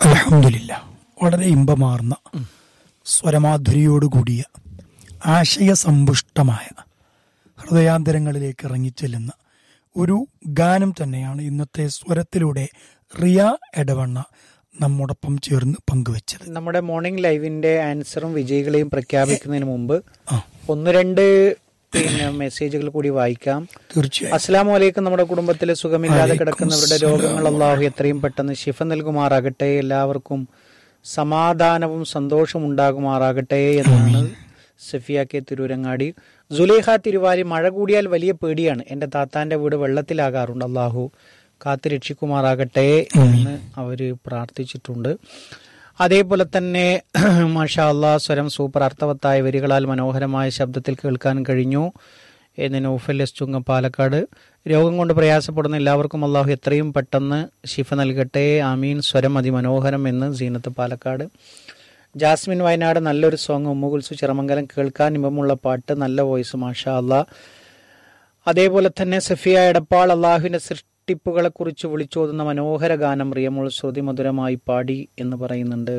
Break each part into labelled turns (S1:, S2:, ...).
S1: അലഹമില്ല വളരെ ഇമ്പമാർന്ന സ്വരമാധുരിയോടുകൂടിയ ആശയസമ്പുഷ്ടമായ ഹൃദയാന്തരങ്ങളിലേക്ക് ഇറങ്ങിച്ചെല്ലുന്ന ഒരു ഗാനം തന്നെയാണ് ഇന്നത്തെ സ്വരത്തിലൂടെ റിയ എടവണ്ണ നമ്മോടൊപ്പം ചേർന്ന് പങ്കുവച്ചത്
S2: നമ്മുടെ മോർണിംഗ് ലൈവിന്റെ ആൻസറും വിജയികളെയും പ്രഖ്യാപിക്കുന്നതിന് മുമ്പ്
S1: ആ
S2: ഒന്ന് രണ്ട് പിന്നെ മെസ്സേജുകൾ കൂടി വായിക്കാം
S1: തീർച്ചയായും
S2: അസ്സലാമു അലൈക്കും നമ്മുടെ കുടുംബത്തിലെ സുഖമില്ലാതെ
S1: വലൈക്കും
S2: കിടക്കുന്നവരുടെ
S1: സലാം.
S2: രോഗങ്ങൾ അള്ളാഹു എത്രയും പെട്ടെന്ന് ശിഫ നൽകുമാറാകട്ടെ എല്ലാവർക്കും സമാധാനവും സന്തോഷവും ഉണ്ടാകുമാറാകട്ടെ എന്നാണ് സഫിയ കെ തിരൂരങ്ങാടി സുലേഖ തിരുവാരി മഴ കൂടിയാൽ വലിയ പേടിയാണ് എന്റെ താത്താന്റെ വീട് വെള്ളത്തിലാകാറുണ്ട് അള്ളാഹു കാത്തു രക്ഷിക്കുമാറാകട്ടെ എന്ന് അവര് പ്രാർത്ഥിച്ചിട്ടുണ്ട് അതേപോലെ തന്നെ മാഷാ അള്ളാഹ് സ്വരം സൂപ്പർ അർത്ഥവത്തായ വരികളാൽ മനോഹരമായ ശബ്ദത്തിൽ കേൾക്കാൻ കഴിഞ്ഞു എന്ന് നൗഫൽ എസ് ചുങ്ക പാലക്കാട് രോഗം കൊണ്ട് പ്രയാസപ്പെടുന്ന എല്ലാവർക്കും അള്ളാഹു എത്രയും പെട്ടെന്ന് ശിഫ നൽകട്ടെ ആമീൻ സ്വരം അതിമനോഹരം എന്ന് സീനത്ത് പാലക്കാട് ജാസ്മിൻ വയനാട് നല്ലൊരു സോങ് ഉമ്മുകുൽസു ചിറമംഗലം കേൾക്കാൻ ഇമ്പമുള്ള പാട്ട് നല്ല വോയിസ് മാഷാ അള്ളാ അതേപോലെ തന്നെ സഫിയ എടപ്പാൾ അള്ളാഹുവിന്റെ സൃഷ്ടിപ്പുകളെ കുറിച്ച് വിളിച്ചോതുന്ന മനോഹര ഗാനം റിയമുൾ ശ്രുതി മധുരമായി പാടി എന്ന് പറയുന്നുണ്ട്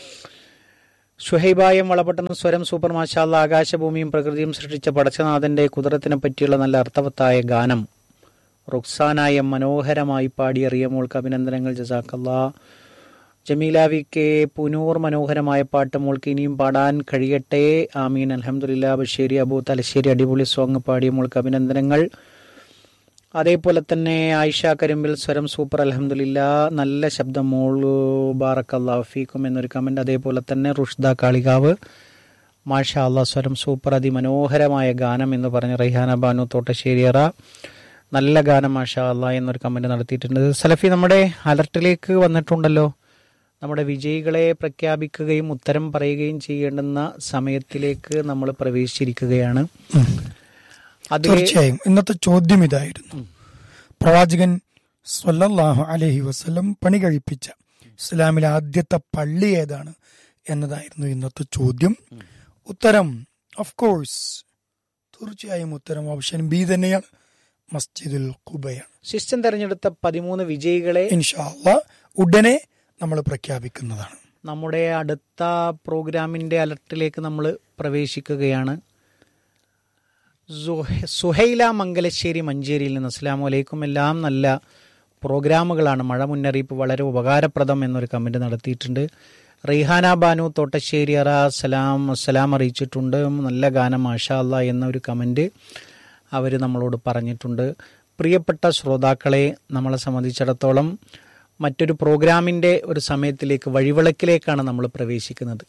S2: ഷുഹൈബായും വളപട്ടണം സ്വരം സൂപ്പർ മാഷാല്ല ആകാശഭൂമിയും പ്രകൃതിയും സൃഷ്ടിച്ച പടച്ചനാഥന്റെ കുതിരത്തിനെ പറ്റിയുള്ള നല്ല അർത്ഥവത്തായ ഗാനം റുക്സാനായ മനോഹരമായി പാടിയ റിയമോൾക്ക് അഭിനന്ദനങ്ങൾ ജസാക്കല്ലാ ജമീല വി കെ പുനൂർ മനോഹരമായ പാട്ട് മോൾക്ക് ഇനിയും പാടാൻ കഴിയട്ടെ ആമീൻ അലഹമുല്ല ബഷേരി അബു തലശ്ശേരി അടിപൊളി സോങ് പാടിയ മോൾക്ക് അഭിനന്ദനങ്ങൾ അതേപോലെ തന്നെ ആയിഷ കരിമ്പിൽ സ്വരം സൂപ്പർ അലഹമില്ല നല്ല ശബ്ദം മോളു ബാറക്കല്ലാ ഫീക്കും എന്നൊരു കമന്റ് അതേപോലെ തന്നെ റുഷ്ദ കാളികാവ് മാഷ അള്ളാ സ്വരം സൂപ്പർ അതിമനോഹരമായ ഗാനം എന്ന് പറഞ്ഞ റൈഹാന ബാനു തോട്ടശ്ശേരിയറ നല്ല ഗാനം മാഷ അള്ളാ എന്നൊരു കമന്റ് നടത്തിയിട്ടുണ്ട് സലഫി നമ്മുടെ അലർട്ടിലേക്ക് വന്നിട്ടുണ്ടല്ലോ നമ്മുടെ വിജയികളെ പ്രഖ്യാപിക്കുകയും ഉത്തരം പറയുകയും ചെയ്യേണ്ടുന്ന സമയത്തിലേക്ക് നമ്മൾ പ്രവേശിച്ചിരിക്കുകയാണ് അതിൽ
S1: തീർച്ചയായും ഇന്നത്തെ ചോദ്യം ഇതായിരുന്നു പ്രവാചകൻ സ്വല്ലല്ലാഹു അലൈഹി വസല്ലം പണി കഴിപ്പിച്ച ഇസ്ലാമിലെ ആദ്യത്തെ പള്ളി ഏതാണ് എന്നതായിരുന്നു ഇന്നത്തെ ചോദ്യം ഉത്തരം ഓഫ് കോഴ്സ് തീർച്ചയായും ഉത്തരം ഓപ്ഷൻ ബി തന്നെയാണ് മസ്ജിദുൽ ഖുബയാണ്
S2: സിസ്റ്റം തെരഞ്ഞെടുത്ത പതിമൂന്ന് വിജയികളെ
S1: ഇൻഷാ അള്ളാ ഉടനെ നമ്മൾ പ്രഖ്യാപിക്കുന്നതാണ്
S2: നമ്മുടെ അടുത്ത പ്രോഗ്രാമിന്റെ അലർട്ടിലേക്ക് നമ്മൾ പ്രവേശിക്കുകയാണ് സുഹ- സുഹൈല മംഗലശ്ശേരി മഞ്ചേരിയിൽ നിന്ന് അസ്ലാം വലൈക്കും എല്ലാം നല്ല പ്രോഗ്രാമുകളാണ് മഴ മുന്നറിയിപ്പ് വളരെ ഉപകാരപ്രദം എന്നൊരു കമന്റ് നടത്തിയിട്ടുണ്ട് റിഹാന ബാനു തോട്ടശ്ശേരി അറ സലാം സലാം അറിയിച്ചിട്ടുണ്ട് നല്ല ഗാനം മാഷാ അല്ലാ എന്നൊരു കമന്റ് അവർ നമ്മളോട് പറഞ്ഞിട്ടുണ്ട് പ്രിയപ്പെട്ട ശ്രോതാക്കളെ നമ്മളെ സംബന്ധിച്ചിടത്തോളം മറ്റൊരു പ്രോഗ്രാമിന്റെ ഒരു സമയത്തിലേക്ക് വഴിവിളക്കിലേക്കാണ് നമ്മൾ പ്രവേശിക്കുന്നത്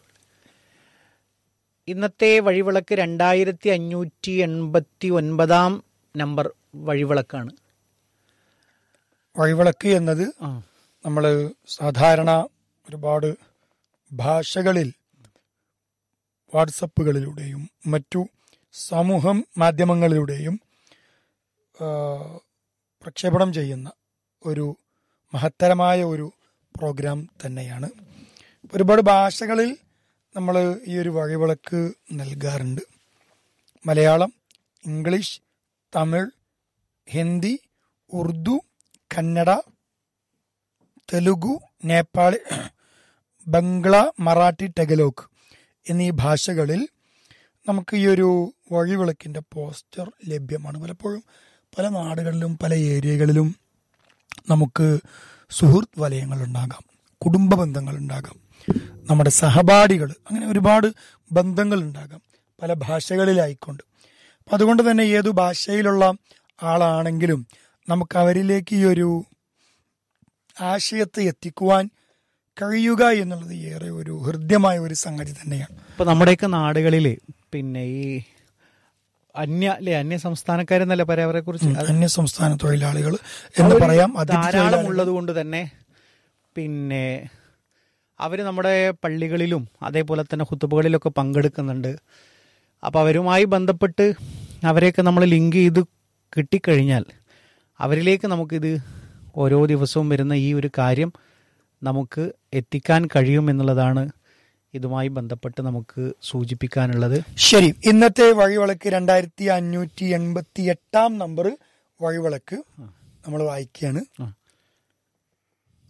S2: ഇന്നത്തെ വഴിവിളക്ക് രണ്ടായിരത്തി അഞ്ഞൂറ്റി എൺപത്തി ഒൻപതാം നമ്പർ വഴിവിളക്കാണ്
S1: വഴിവിളക്ക് എന്നത്
S2: ആ
S1: നമ്മൾ സാധാരണ ഒരുപാട് ഭാഷകളിൽ വാട്സപ്പുകളിലൂടെയും മറ്റു സമൂഹം മാധ്യമങ്ങളിലൂടെയും ആ, പ്രക്ഷേപണം ചെയ്യുന്ന ഒരു മഹത്തരമായ ഒരു പ്രോഗ്രാം തന്നെയാണ് ഒരുപാട് ഭാഷകളിൽ നമ്മൾ ഈ ഒരു വഴിവിളക്ക് നൽകാറുണ്ട് മലയാളം ഇംഗ്ലീഷ് തമിഴ് ഹിന്ദി ഉറുദു കന്നഡ തെലുഗു നേപ്പാളി ബംഗ്ല മറാഠി ടെഗലോഗ് എന്നീ ഭാഷകളിൽ നമുക്ക് ഈ ഒരു വഴിവിളക്കിൻ്റെ പോസ്റ്റർ ലഭ്യമാണ് പലപ്പോഴും പല നാടുകളിലും പല ഏരിയകളിലും നമുക്ക് സുഹൃത്ത് വലയങ്ങളുണ്ടാകാം കുടുംബ ബന്ധങ്ങളുണ്ടാകാം നമ്മുടെ സഹപാഠികൾ അങ്ങനെ ഒരുപാട് ബന്ധങ്ങൾ ഉണ്ടാകാം പല ഭാഷകളിലായിക്കൊണ്ട് അപ്പം അതുകൊണ്ട് തന്നെ ഏതു ഭാഷയിലുള്ള ആളാണെങ്കിലും നമുക്ക് അവരിലേക്ക് ഈ ഒരു ആശയത്തെ എത്തിക്കുവാൻ കഴിയുക എന്നുള്ളത് ഏറെ ഒരു ഹൃദ്യമായ ഒരു സംഗതി തന്നെയാണ്
S2: ഇപ്പൊ നമ്മുടെയൊക്കെ നാടുകളിൽ പിന്നെ ഈ അന്യ അല്ലെ അന്യ സംസ്ഥാനക്കാരെന്നല്ല പറയാം അവരെ കുറിച്ച്
S1: അന്യ സംസ്ഥാന തൊഴിലാളികൾ എന്ന് പറയാം അതിഥി
S2: ധാരാളം
S1: തൊഴിലാളികൾ.
S2: ഉള്ളത് കൊണ്ട് തന്നെ പിന്നെ അവര് നമ്മുടെ പള്ളികളിലും അതേപോലെ തന്നെ ഹുത്തുബുകളിലൊക്കെ പങ്കെടുക്കുന്നുണ്ട് അപ്പൊ അവരുമായി ബന്ധപ്പെട്ട് അവരെയൊക്കെ നമ്മൾ ലിങ്ക് ചെയ്ത് കിട്ടിക്കഴിഞ്ഞാൽ അവരിലേക്ക് നമുക്കിത് ഓരോ ദിവസവും വരുന്ന ഈ ഒരു കാര്യം നമുക്ക് എത്തിക്കാൻ കഴിയും എന്നുള്ളതാണ് ഇതുമായി ബന്ധപ്പെട്ട് നമുക്ക് സൂചിപ്പിക്കാനുള്ളത്
S1: ശരി ഇന്നത്തെ വഴിവിളക്ക് രണ്ടായിരത്തി അഞ്ഞൂറ്റി എൺപത്തി എട്ടാം നമ്പർ വഴിവിളക്ക് നമ്മൾ വായിക്കുകയാണ്
S2: ആ.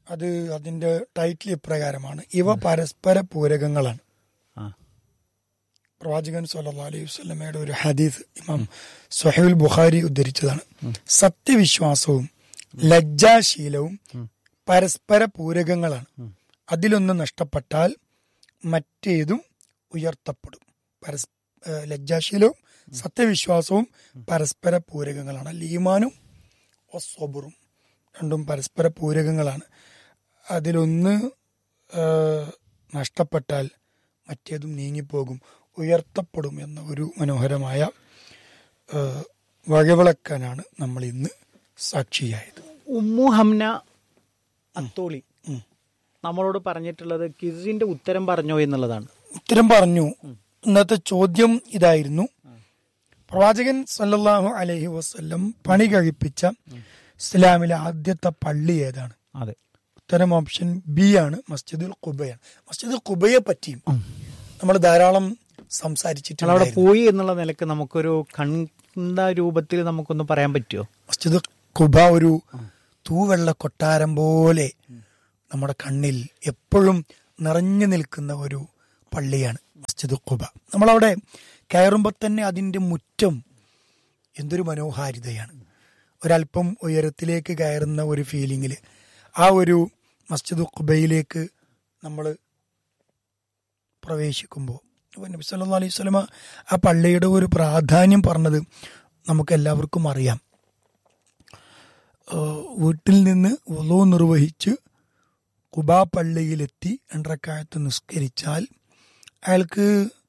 S1: അത് അതിന്റെ ടൈറ്റിൽ ഇപ്രകാരമാണ് ഇവ പരസ്പര പൂരകങ്ങളാണ്
S2: ആ
S1: പ്രവാചകൻ സല്ലല്ലാഹു അലൈഹി വസല്ലമയുടെ ഒരു ഹദീസ് ഇമാം സുഹൈൽ ബുഖാരി ഉദ്ധരിച്ചതാണ് സത്യവിശ്വാസവും ലജ്ജാശീലവും പരസ്പര പൂരകങ്ങളാണ് അതിലൊന്ന് നഷ്ടപ്പെട്ടാൽ മറ്റേതും ഉയർത്തപ്പെടും പരസ് ഏഹ് ലജ്ജാശീലവും സത്യവിശ്വാസവും പരസ്പര പൂരകങ്ങളാണ് ലീമാനും ഒസ്വബറും രണ്ടും പരസ്പര പൂരകങ്ങളാണ് അതിലൊന്ന് ഏഹ് നഷ്ടപ്പെട്ടാൽ മറ്റേതും നീങ്ങിപ്പോകും ഉയർത്തപ്പെടും എന്ന ഒരു മനോഹരമായ ഏഹ് വഴിവിളക്കാനാണ് നമ്മൾ ഇന്ന് സാക്ഷിയായത്
S2: ഉമ്മു ഹംന അത്തോളി
S1: ഉം.
S2: നമ്മളോട് പറഞ്ഞിട്ടുള്ളത് കിസിന്റെ ഉത്തരം പറഞ്ഞോ എന്നുള്ളതാണ്
S1: ഉത്തരം പറഞ്ഞു ഇന്നത്തെ ചോദ്യം ഇതായിരുന്നു പ്രവാചകൻ സല്ലല്ലാഹു അലൈഹി വസല്ലം പണി കഴിപ്പിച്ച ഇസ്ലാമിലെ ആദ്യത്തെ പള്ളി ഏതാണ്
S2: അതെ
S1: ഉത്തരം ഓപ്ഷൻ ബി ആണ് മസ്ജിദുൽ കുബയാണ് മസ്ജിദുൽ കുബയെ പറ്റിയും നമ്മൾ ധാരാളം
S2: അവിടെ
S1: സംസാരിച്ചിട്ടുണ്ട്
S2: പോയി എന്നുള്ള നിലക്ക് നമുക്കൊരു കണ്ട രൂപത്തിൽ നമുക്കൊന്ന് പറയാൻ പറ്റുമോ
S1: മസ്ജിദ് കുബ ഒരു തൂവെള്ള കൊട്ടാരം പോലെ നമ്മുടെ കണ്ണിൽ എപ്പോഴും നിറഞ്ഞു നിൽക്കുന്ന ഒരു പള്ളിയാണ് മസ്ജിദ് കുബ നമ്മളവിടെ കയറുമ്പോൾ തന്നെ അതിൻ്റെ മുറ്റം എന്തൊരു മനോഹാരിതയാണ് ഒരല്പം ഉയരത്തിലേക്ക് കയറുന്ന ഒരു ഫീലിങ്ങിൽ ആ ഒരു മസ്ജിദ് കുബയിലേക്ക് നമ്മൾ പ്രവേശിക്കുമ്പോൾ അപ്പോൾ നബി സല്ലല്ലാഹു അലൈഹി വസല്ലമ ആ പള്ളിയുടെ ഒരു പ്രാധാന്യം പറഞ്ഞത് നമുക്ക് എല്ലാവർക്കും അറിയാം ഏഹ് വീട്ടിൽ നിന്ന് ഒലോ നിർവഹിച്ച് കുബാ പള്ളിയിലെത്തി രണ്ടരക്കാലത്ത് നിസ്കരിച്ചാൽ അയാൾക്ക്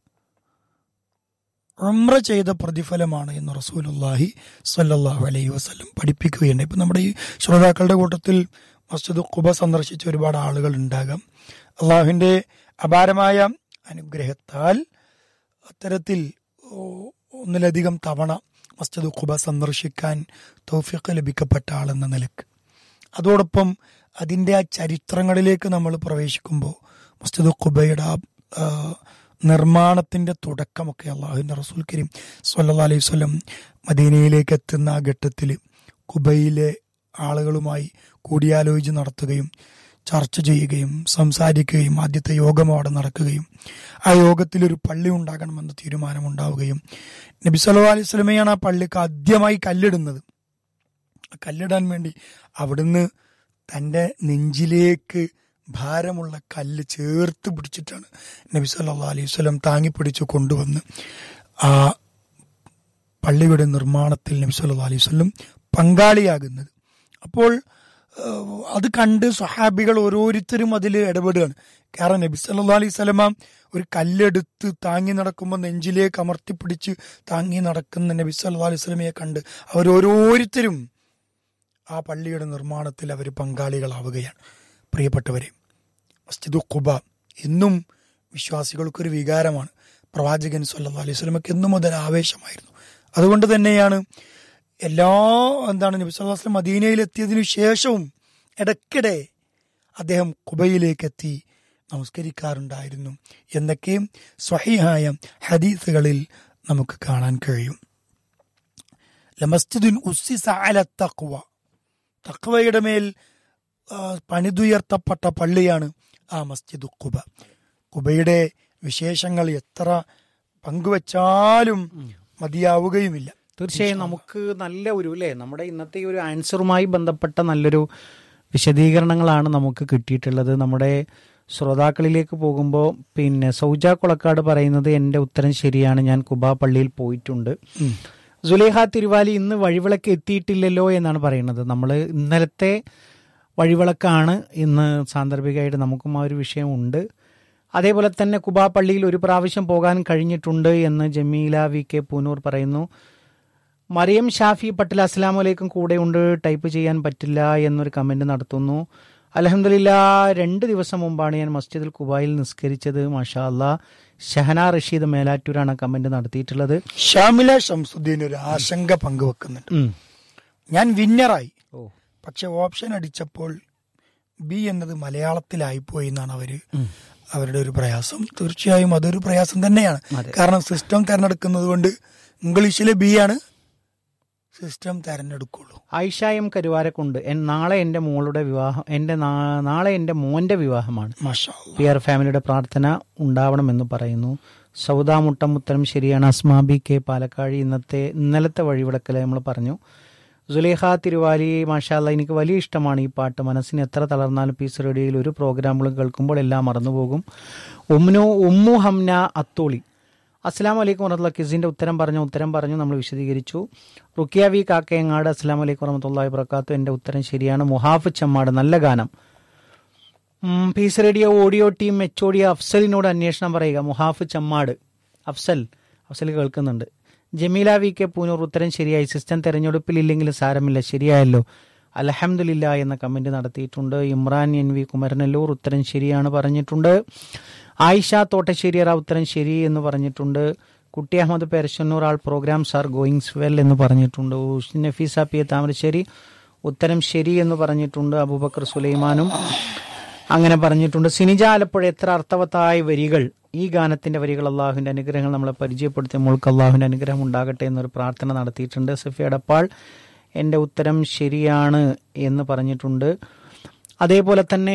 S1: ഉംറ ചെയ്ത പ്രതിഫലമാണ് എന്ന് റസൂലുള്ളാഹി സ്വല്ലല്ലാഹു അലൈഹി വസല്ലം പഠിപ്പിക്കുകയുണ്ട് ഇപ്പം നമ്മുടെ ഈ ശ്രോതാക്കളുടെ കൂട്ടത്തിൽ മസ്ജിദ് കുബ സന്ദർശിച്ച ഒരുപാട് ആളുകൾ ഉണ്ടാകാം അള്ളാഹുവിൻ്റെ അപാരമായ അനുഗ്രഹത്താൽ അത്തരത്തിൽ ഓ, ഒന്നിലധികം തവണ മസ്ജിദ് ഖുബ സന്ദർശിക്കാൻ തൗഫീഖ് ലഭിക്കപ്പെട്ട ആളെന്ന നിലക്ക് അതോടൊപ്പം അതിൻ്റെ ആ ചരിത്രങ്ങളിലേക്ക് നമ്മൾ പ്രവേശിക്കുമ്പോൾ മസ്ജിദ് ഖുബയുടെ ആ ആ, നിർമ്മാണത്തിന്റെ തുടക്കമൊക്കെ അള്ളാഹുവിൻ്റെ റസൂൽ കരീം സല്ലല്ലാഹു അലൈഹി വസല്ലം മദീനയിലേക്ക് എത്തുന്ന ആ ഘട്ടത്തിൽ കുബയിലെ ആളുകളുമായി കൂടിയാലോചിച്ച് നടത്തുകയും ചർച്ച ചെയ്യുകയും സംസാരിക്കുകയും ആദ്യത്തെ യോഗം അവിടെ നടക്കുകയും ആ യോഗത്തിൽ ഒരു പള്ളി ഉണ്ടാകണമെന്ന തീരുമാനമുണ്ടാവുകയും നബി സല്ലല്ലാഹു അലൈഹി വസല്ലമയാണ് ആ പള്ളിക്ക് ആദ്യമായി കല്ലിടുന്നത് ആ കല്ലിടാൻ വേണ്ടി അവിടുന്ന് തൻ്റെ നെഞ്ചിലേക്ക് ഭാരമുള്ള കല്ല് ചേർത്ത് പിടിച്ചിട്ടാണ് നബി സല്ലല്ലാഹു അലൈഹി വസല്ലം താങ്ങി പിടിച്ച് കൊണ്ടുവന്ന് ആ പള്ളിയുടെ നിർമ്മാണത്തിൽ നബി സല്ലല്ലാഹു അലൈഹി വസല്ലം പങ്കാളിയാകുന്നത് അപ്പോൾ ഏഹ്, അത് കണ്ട് സ്വഹാബികൾ ഓരോരുത്തരും അതിൽ ഇടപെടുകയാണ് കാരണം നബി സല്ലല്ലാഹു അലൈഹി വസല്ലമ ഒരു കല്ലെടുത്ത് താങ്ങി നടക്കുമ്പോൾ നെഞ്ചിലേക്ക് അമർത്തിപ്പിടിച്ച് താങ്ങി നടക്കുന്ന നബി സല്ലല്ലാഹു അലൈഹി വസല്ലമയെ കണ്ട് അവരോരോരുത്തരും ആ പള്ളിയുടെ നിർമ്മാണത്തിൽ അവർ പങ്കാളികളാവുകയാണ് പ്രിയപ്പെട്ടവരെ മസ്ജിദ് ഖുബ എന്നും വിശ്വാസികൾക്കൊരു വികാരമാണ് പ്രവാചകൻ സല്ലല്ലാഹു അലൈഹി വസല്ലമക്ക് എന്നും മുതൽ ആവേശമായിരുന്നു അതുകൊണ്ട് തന്നെയാണ് എല്ലാ എന്താണ് നബി സല്ലല്ലാഹു അലൈഹി വസല്ലം മദീനയിൽ എത്തിയതിനു ശേഷവും ഇടയ്ക്കിടെ അദ്ദേഹം കുബയിലേക്ക് എത്തി നമസ്കരിക്കാറുണ്ടായിരുന്നു എന്നൊക്കെ സ്വഹീഹായ ഹദീസുകളിൽ നമുക്ക് കാണാൻ കഴിയും ലമസ്ജിദുൻ ഉസ്സിസ അല തഖ്വ തഖ്വയുടെ മേൽ ആ, പണിതുയർത്തപ്പെട്ട പള്ളിയാണ് ആ മസ്ജിദ് കുബ കുബയുടെ വിശേഷങ്ങൾ എത്ര പങ്കുവച്ചാലും മതിയാവുകയുമില്ല
S2: തീർച്ചയായും നമുക്ക് നല്ല ഒരു അല്ലേ നമ്മുടെ ഇന്നത്തെ ഈ ഒരു ആൻസറുമായി ബന്ധപ്പെട്ട നല്ലൊരു വിശദീകരണങ്ങളാണ് നമുക്ക് കിട്ടിയിട്ടുള്ളത് നമ്മുടെ ശ്രോതാക്കളിലേക്ക് പോകുമ്പോൾ പിന്നെ സൗജ കൊളക്കാട് പറയുന്നത് എൻ്റെ ഉത്തരം ശരിയാണ് ഞാൻ കുബാ പള്ളിയിൽ പോയിട്ടുണ്ട്
S1: ഉം.
S2: സുലേഖ തിരുവാലി ഇന്ന് വഴിവിളക്ക് എത്തിയിട്ടില്ലല്ലോ എന്നാണ് പറയുന്നത് നമ്മൾ ഇന്നലത്തെ വഴിവിളക്കാണ് ഇന്ന് സാന്ദർഭികമായിട്ട് നമുക്കും ആ ഒരു വിഷയമുണ്ട് അതേപോലെ തന്നെ കുബാ പള്ളിയിൽ ഒരു പ്രാവശ്യം പോകാൻ കഴിഞ്ഞിട്ടുണ്ട് എന്ന് ജമീല വി കെ പൂനൂർ പറയുന്നു മറിയം ഷാഫി പട്ടേൽ അസ്സലാമു അലൈക്കും കൂടെ ഉണ്ട് ടൈപ്പ് ചെയ്യാൻ പറ്റില്ല എന്നൊരു കമന്റ് നടത്തുന്നു അലഹമില്ല രണ്ട് ദിവസം മുമ്പാണ് ഞാൻ മസ്ജിദുൽ കുബായിൽ നിസ്കരിച്ചത് മാഷാ അല്ലാ ഷഹന റഷീദ് മേലാറ്റൂരാണ് കമന്റ് നടത്തിയിട്ടുള്ളത്
S1: ഷാമില ഷംസുദ്ദീൻ ഒരു ആശങ്ക പങ്കുവെക്കുന്നുണ്ട്
S2: ഉം.
S1: ഞാൻ വിന്നറായി
S2: ഓ
S1: പക്ഷെ ഓപ്ഷൻ അടിച്ചപ്പോൾ ബി എന്നത് മലയാളത്തിലായിപ്പോയി എന്നാണ് അവര് അവരുടെ ഒരു പ്രയാസം തീർച്ചയായും അതൊരു പ്രയാസം തന്നെയാണ്
S2: അതെ.
S1: കാരണം സിസ്റ്റം തിരഞ്ഞെടുക്കുന്നത് കൊണ്ട് ഇംഗ്ലീഷിലെ ബി ആണ് സിസ്റ്റം തെരഞ്ഞെടുക്കുള്ളൂ
S2: ആയിഷ എം കരുവാരക്കുണ്ട് എൻ- നാളെ എൻ്റെ മോളുടെ വിവാഹം എൻ്റെ നാ- നാളെ എൻ്റെ മോൻ്റെ വിവാഹമാണ്
S1: മാഷാ
S2: പി ആർ ഫാമിലിയുടെ പ്രാർത്ഥന ഉണ്ടാവണമെന്ന് പറയുന്നു സൗദാ മുട്ടം ഉത്തരം ശരിയാണ് അസ്മാബി കെ പാലക്കാട് ഇന്നത്തെ ഇന്നലത്തെ വഴിവിടക്കൽ നമ്മൾ പറഞ്ഞു സുലേഖ തിരുവാലി മാഷാല്ല എനിക്ക് വലിയ ഇഷ്ടമാണ് ഈ പാട്ട് മനസ്സിന് എത്ര തളർന്നാലും പീസ് റേഡിയോയിൽ ഒരു പ്രോഗ്രാമുകളും കേൾക്കുമ്പോൾ എല്ലാം മറന്നുപോകും ഉമ്നു ഉമ്മു ഹംന അത്തോളി അസ്സാം വലൈക്കും വറഹമുല്ല കിസിന്റെ ഉത്തരം പറഞ്ഞു ഉത്തരം പറഞ്ഞു നമ്മൾ വിശദീകരിച്ചു റുക്കിയ വി കാക്കയങ്ങാട് അസ്സാം വലൈക്കും വറഹമത്തുള്ള വർക്കാത്തു എൻ്റെ ഉത്തരം ശരിയാണ് മുഹാഫ് ചമ്മാട് നല്ല ഗാനം ഉം, peace radio audio team H audio അഫ്സലിനോട് അന്വേഷണം പറയുക മുഹാഫ് ചമ്മാട് അഫ്സൽ അഫ്സൽ കേൾക്കുന്നുണ്ട് ജമീല വി കെ പൂനൂർ ഉത്തരം ശരിയായി സിസ്റ്റം തെരഞ്ഞെടുപ്പിൽ ഇല്ലെങ്കിൽ സാരമില്ല ശരിയായല്ലോ അലഹമില്ല എന്ന കമന്റ് നടത്തിയിട്ടുണ്ട് ഇമ്രാൻ എൻ വി കുമരനല്ലൂർ ഉത്തരം ശരിയാണ് പറഞ്ഞിട്ടുണ്ട് ആയിഷ തോട്ടശ്ശേരിയറ ഉത്തരം ശരി എന്ന് പറഞ്ഞിട്ടുണ്ട് കുട്ടി Ahammed Perashannur all programs are goings well എന്ന് പറഞ്ഞിട്ടുണ്ട് ഉഷ് നഫീസ പി എ താമരശ്ശേരി ഉത്തരം ശരി എന്ന് പറഞ്ഞിട്ടുണ്ട് അബൂബക്കർ സുലൈമാനും അങ്ങനെ പറഞ്ഞിട്ടുണ്ട് സിനിജ ആലപ്പുഴ എത്ര അർത്ഥവത്തായ വരികൾ ഈ ഗാനത്തിന്റെ വരികൾ അള്ളാഹുവിന്റെ അനുഗ്രഹങ്ങൾ നമ്മളെ പരിചയപ്പെടുത്തിയ മുൾക്ക് അള്ളാഹുവിന്റെ അനുഗ്രഹം ഉണ്ടാകട്ടെ എന്നൊരു പ്രാർത്ഥന നടത്തിയിട്ടുണ്ട് സഫി അടപ്പാൾ എൻ്റെ ഉത്തരം ശരിയാണ് എന്ന് പറഞ്ഞിട്ടുണ്ട് അതേപോലെ തന്നെ